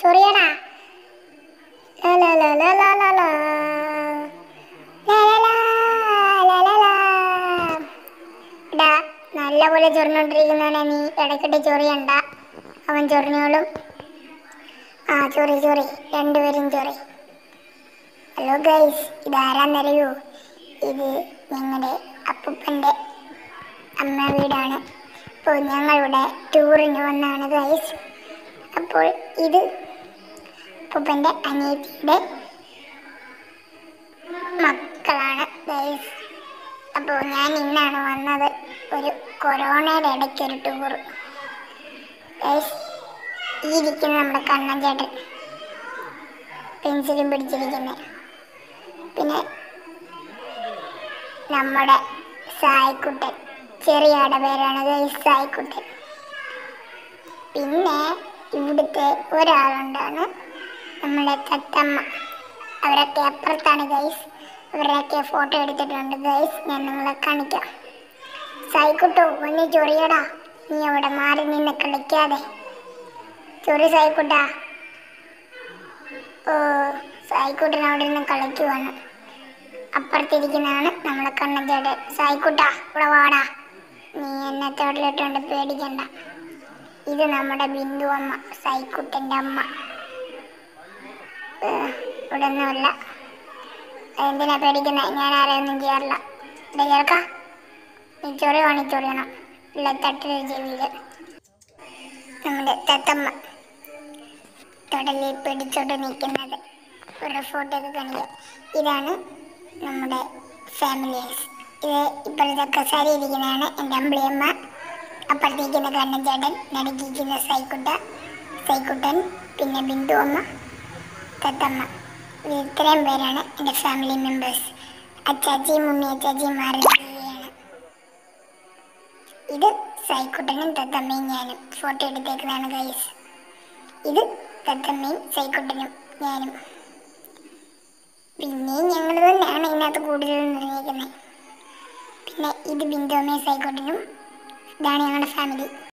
ചൊറിയടാ ലാ ലാ ലാ ലാ ലാ ലാ ലാ. ലാ ലാ ലാ, ലാ ലാ ലാ. എടാ നല്ലപോലെ ചൊറിഞ്ഞോണ്ടിരിക്കുന്നവനെ നീ ഇടയ്ക്കിട്ട് ചൊറിയണ്ട അവൻ ചൊറിഞ്ഞോളും ആ ചൊറി ചൊറി രണ്ടുപേരും ചൊറി ഹലോ ഗൈസ് ഇതാരാന്നറിയോ ഇത് ഞങ്ങളുടെ അപ്പൂപ്പൻ്റെ അമ്മ വീടാണ് അപ്പോൾ ഞങ്ങളിവിടെ ടൂറിന് വന്നാണ് ഗൈസ് അപ്പോൾ ഇത് അപ്പൂപ്പൻ്റെ അനിയത്തിയുടെ മക്കളാണ് ഗൈസ് അപ്പോൾ ഞാൻ ഇന്നാണ് വന്നത് ഒരു കൊറോണയുടെ ഇടയ്ക്കൊരു ടൂർ ഗൈസ് ഈ ഇരിക്കുന്ന നമ്മുടെ കണ്ണൻ ചേട്ടൻ പെൻസിലും പിടിച്ചിരിക്കുന്നത് പിന്നെ നമ്മുടെ സായിക്കുട്ടൻ ചെറിയാടെ പേരാണ് ഗൈസ് സായിക്കുട്ടൻ പിന്നെ ഇവിടുത്തെ ഒരാളുണ്ടാണ് നമ്മുടെ തത്തമ്മ അവരൊക്കെ അപ്പുറത്താണ് ഗൈസ് അവരൊക്കെ ഫോട്ടോ എടുത്തിട്ടുണ്ട് ഗൈസ് ഞാൻ നിങ്ങളെ കാണിക്കാം സായിക്കുട്ടോ ഒന്ന് ചൊറിയടാ നീ അവിടെ മാറി നിന്ന് കളിക്കാതെ ചൊറി സായിക്കുട്ടാ ഓ സായിക്കുട്ടൻ അവിടെ നിന്ന് കളിക്കുവാണ് അപ്പുറത്തിരിക്കുന്നതാണ് നമ്മളെ കണ്ണൻ ചേട്ടൻ സായിക്കുട്ടാ ഇവിടെ വാടാ നീ എന്നെ തോട്ടിലിട്ടുകൊണ്ട് പേടിക്കണ്ട ഇത് നമ്മുടെ ബിന്ദു അമ്മ സായിക്കുട്ടൻ്റെ അമ്മ ഏ, ഇവിടെ ഒന്നുമില്ല എന്തിനാ പേടിക്കുന്നത് ഞാൻ ആരെയൊന്നും ചെയ്യാറില്ല ഇവിടെ ചേർക്ക നീ ചൊറിയാണി ചൊറിയണം ഇല്ല തട്ടിൽ ചെവിയിൽ നമ്മുടെ തത്തമ്മ കടലിൽ പിടിച്ചോണ്ട് നിൽക്കുന്നത് ഒരു ഫോട്ടോ ഒക്കെ കാണിക്കാം ഇതാണ് നമ്മുടെ ഫാമിലീസ് ഇത് ഇപ്പോഴത്തെ കസാരി ഇരിക്കുന്നതാണ് എൻ്റെ അമ്പിളിയമ്മ അപ്പുറത്തേക്കുന്ന കണ്ണൻ ചേട്ടൻ നടുക്കിരിക്കുന്ന സൈക്കുട്ട സൈക്കുട്ടൻ പിന്നെ ബിന്ദു അമ്മ തത്തമ്മ ഇത് ഇത്രയും പേരാണ് എൻ്റെ ഫാമിലി മെമ്പേഴ്സ് അച്ചാച്ചിയും മുമ്മി അച്ചാച്ചിയും മാറിയാണ് ഇത് സൈക്കുട്ടനും തത്തമ്മയും ഞാനും ഫോട്ടോ എടുത്തേക്കുന്നതാണ് ഗൈസ് ഇത് തത്തമ്മയും സൈക്കുട്ടനും ഞാനും പിന്നെയും ഞങ്ങൾ തന്നെയാണ് ഇതിനകത്ത് കൂടുതൽ നിർണ്ണയിക്കുന്നത് പിന്നെ ഇത് ബിന്ദുമ്മയും സൈക്കുട്ടനും ഇതാണ് ഞങ്ങളുടെ ഫാമിലി